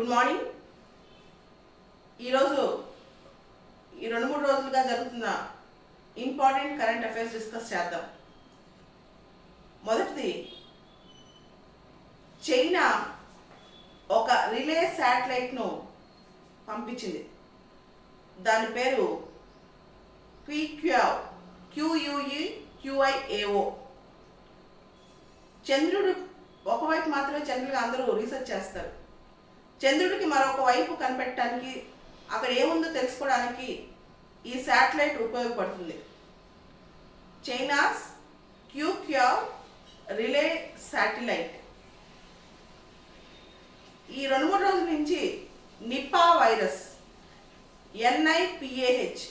good morning ఈరోజు ఈ రెండు మూడు రోజులుగా జరుగుతున్న ఇంపార్టెంట్ కరెంట్ అఫైర్స్ డిస్కస్ చేద్దాం మొదటిది చైనా ఒక రిలే శాటిలైట్ను పంపించింది దాని పేరు క్విక్యూ క్యూయుఈ క్యూఐఏఓ చంద్రుడు ఒకవైపు మాత్రమే చంద్రుడిగా అందరూ రీసెర్చ్ చేస్తారు చంద్రుడికి మరొక వైపు కనిపెట్టడానికి అక్కడ ఏముందో తెలుసుకోవడానికి ఈ శాటిలైట్ ఉపయోగపడుతుంది చైనాస్ క్యూక్యూ రిలే శాటిలైట్ ఈ రెండు మూడు రోజుల నుంచి నిపా వైరస్ ఎన్ఐపిఏహెచ్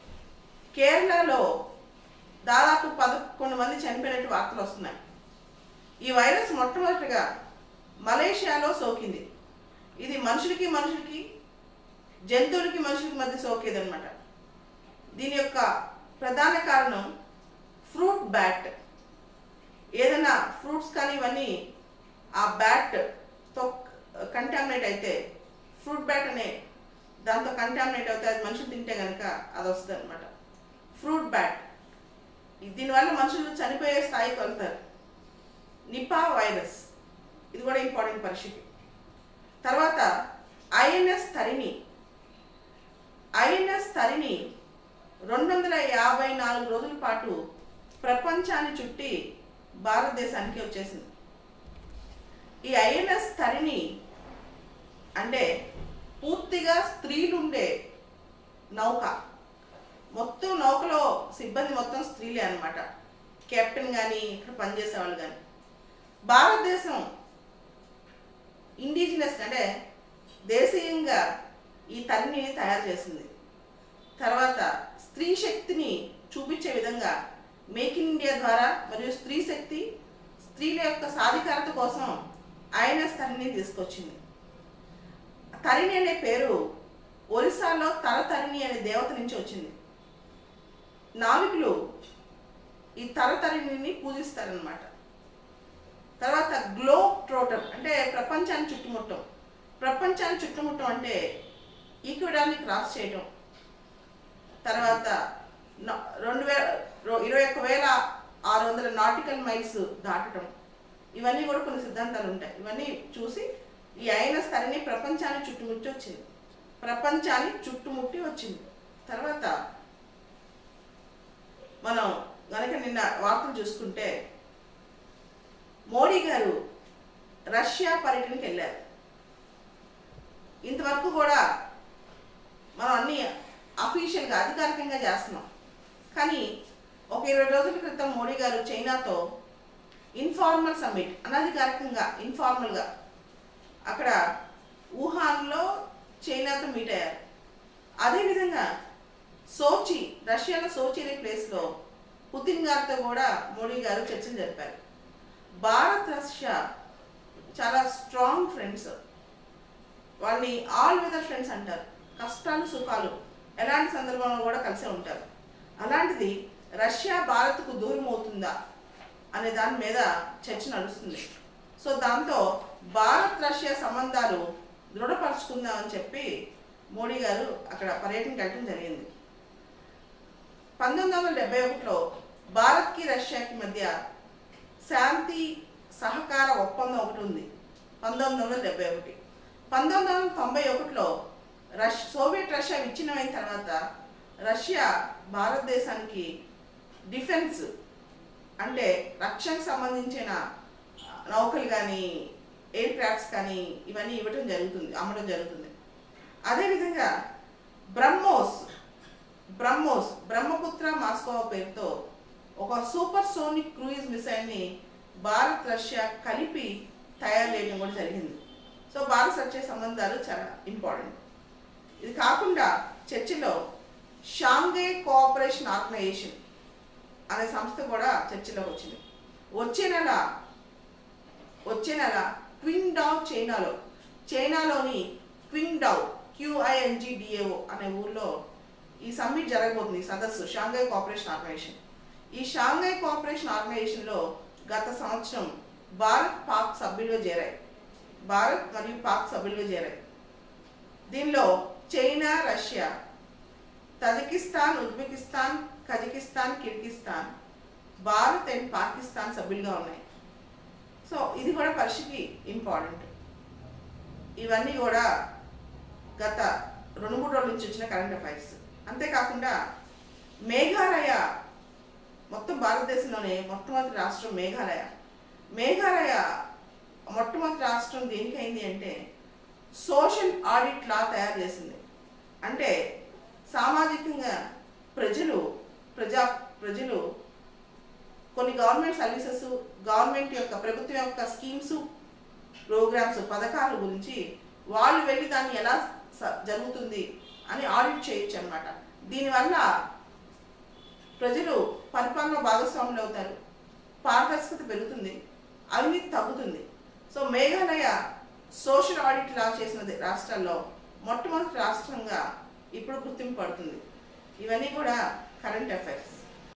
కేరళలో దాదాపు పదకొండు మంది చనిపోయినట్టు వార్తలు వస్తున్నాయి ఈ వైరస్ మొట్టమొదటిగా మలేషియాలో సోకింది ఇది మనుషులకి మనుషులకి జంతువులకి మనుషులకి మధ్య సోకేదన్నమాట దీని యొక్క ప్రధాన కారణం ఫ్రూట్ బ్యాట్ ఏదైనా ఫ్రూట్స్ కానీ ఇవన్నీ ఆ బ్యాట్తో కంటామినేట్ అయితే ఫ్రూట్ బ్యాట్ అనే దాంతో కంటామినేట్ అవుతే అది మనుషులు తింటే కనుక అది వస్తుంది అనమాట ఫ్రూట్ బ్యాట్ దీనివల్ల మనుషులు చనిపోయే స్థాయికి వెళ్తారు నిపా వైరస్ ఇది కూడా ఇంపార్టెంట్ పరిస్థితి తర్వాత ఐఎన్ఎస్ తరిణి ఐఎన్ఎస్ తరిణి రెండు వందల యాభై నాలుగు రోజుల పాటు ప్రపంచాన్ని చుట్టి భారతదేశానికి వచ్చేసింది ఈ ఐఎన్ఎస్ తరిణి అంటే పూర్తిగా స్త్రీలుండే నౌక మొత్తం నౌకలో సిబ్బంది మొత్తం స్త్రీలే అనమాట కెప్టెన్ కానీ ఇక్కడ పనిచేసే వాళ్ళు కానీ భారతదేశం ఇండిజినస్ అంటే దేశీయంగా ఈ తల్లిని తయారు చేసింది తర్వాత స్త్రీ శక్తిని చూపించే విధంగా మేక్ ఇన్ ఇండియా ద్వారా మరియు స్త్రీ శక్తి స్త్రీల యొక్క సాధికారత కోసం ఐఎన్ఎస్ తరిణిని తీసుకొచ్చింది తరిణి అనే పేరు ఒరిస్సాలో తరతరిణి అనే దేవత నుంచి వచ్చింది నావికులు ఈ తరతరిణిని పూజిస్తారనమాట తర్వాత గ్లోబ్ ట్రోటర్ అంటే ప్రపంచాన్ని చుట్టుముట్టం ప్రపంచాన్ని చుట్టుముట్టం అంటే ఈక్వడాన్ని క్రాస్ చేయటం తర్వాత న- రెండు వేల రో- ఇరవై ఒక్క వేల ఆరు వందల నాటికల్ మైల్స్ దాటటం ఇవన్నీ కూడా కొన్ని సిద్ధాంతాలు ఉంటాయి ఇవన్నీ చూసి ఈ అయిన స్థలిని ప్రపంచాన్ని చుట్టుముట్టి వచ్చింది ప్రపంచాన్ని చుట్టుముట్టి వచ్చింది తర్వాత మనం కనుక నిన్న వార్తలు చూసుకుంటే మోడీ గారు రష్యా పర్యటనకి వెళ్ళారు ఇంతవరకు కూడా మనం అన్ని అఫీషియల్గా అధికారికంగా చేస్తున్నాం కానీ ఒక ఇరవై రోజుల క్రితం మోడీ గారు చైనాతో ఇన్ఫార్మల్ సమ్మిట్ అనధికారికంగా ఇన్ఫార్మల్గా అక్కడ వుహాన్లో చైనాతో మీట్ అయ్యారు అదేవిధంగా సోచి రష్యాలో సోచి అనే ప్లేస్లో పుతిన్ గారితో కూడా మోడీ గారు చర్చలు జరిపారు భారత్ రష్యా చాలా స్ట్రాంగ్ ఫ్రెండ్స్ వాళ్ళని ఆల్ వెదర్ ఫ్రెండ్స్ అంటారు కష్టాలు సుఖాలు ఎలాంటి సందర్భంలో కూడా కలిసే ఉంటారు అలాంటిది రష్యా భారత్కు దూరం అవుతుందా అనే దాని మీద చర్చ నడుస్తుంది సో దాంతో భారత్ రష్యా సంబంధాలు దృఢపరచుకుందామని చెప్పి మోడీ గారు అక్కడ పర్యటనకి వెళ్ళడం జరిగింది పంతొమ్మిది వందల డెబ్బై ఒకటిలో భారత్కి రష్యాకి మధ్య శాంతి సహకార ఒప్పందం ఒకటి ఉంది పంతొమ్మిది వందల డెబ్బై ఒకటి పంతొమ్మిది వందల తొంభై ఒకటిలో రష్ సోవియట్ రష్యా విచ్ఛిన్నమైన తర్వాత రష్యా భారతదేశానికి డిఫెన్స్ అంటే రక్షణకు సంబంధించిన నౌకలు కానీ ఎయిర్ క్రాఫ్ట్స్ కానీ ఇవన్నీ ఇవ్వటం జరుగుతుంది అమ్మడం జరుగుతుంది అదేవిధంగా బ్రహ్మోస్ బ్రహ్మోస్ బ్రహ్మపుత్ర మాస్కోవా పేరుతో ఒక సూపర్ సోనిక్ క్రూయిజ్ మిసైల్ని భారత్ రష్యా కలిపి తయారు చేయడం కూడా జరిగింది సో భారత్ రష్యా సంబంధాలు చాలా ఇంపార్టెంట్ ఇది కాకుండా చర్చలో షాంఘై కోఆపరేషన్ ఆర్గనైజేషన్ అనే సంస్థ కూడా చర్చలోకి వచ్చింది వచ్చే నెల వచ్చే నెల క్వింగ్డావ్ చైనాలో చైనాలోని క్వింగ్డావ్ క్యూఐఎన్జిడిఏఓ అనే ఊర్లో ఈ సమ్మిట్ జరగబోతుంది ఈ సదస్సు షాంఘై కోఆపరేషన్ ఆర్గనైజేషన్ ఈ షాంఘై కోఆపరేషన్ ఆర్గనైజేషన్లో గత సంవత్సరం భారత్ పాక్ సభ్యులుగా చేరాయి భారత్ మరియు పాక్ సభ్యులుగా చేరాయి దీనిలో China Russia Tajikistan Uzbekistan Kazakhstan Kyrgyzstan Bharat and Pakistan సభ్యులుగా ఉన్నాయి సో ఇది కూడా పరీక్షకి ఇంపార్టెంట్ ఇవన్నీ కూడా గత రెండు మూడు రోజుల నుంచి వచ్చిన కరెంట్ అఫైర్స్ అంతేకాకుండా మేఘాలయ మొత్తం భారతదేశంలోనే మొట్టమొదటి రాష్ట్రం మేఘాలయ మేఘాలయ మొట్టమొదటి రాష్ట్రం దేనికైంది అంటే సోషల్ ఆడిట్ లా తయారు చేసింది అంటే సామాజికంగా ప్రజలు ప్రజా ప్రజలు కొన్ని గవర్నమెంట్ సర్వీసెస్ గవర్నమెంట్ యొక్క ప్రభుత్వం యొక్క స్కీమ్స్ ప్రోగ్రామ్స్ పథకాల గురించి వాళ్ళు వెళ్ళి దాన్ని ఎలా స- జరుగుతుంది అని ఆడిట్ చేయొచ్చు అనమాట దీనివల్ల ప్రజలు పరిపాలన భాగస్వాములు అవుతారు పారదర్శకత పెరుగుతుంది అవినీతి తగ్గుతుంది so Meghalaya social audit law చేసిన రాష్ట్రాల్లో మొట్టమొదటి రాష్ట్రంగా ఇప్పుడు గుర్తింపు పడుతుంది ఇవన్నీ కూడా కరెంట్ అఫైర్స్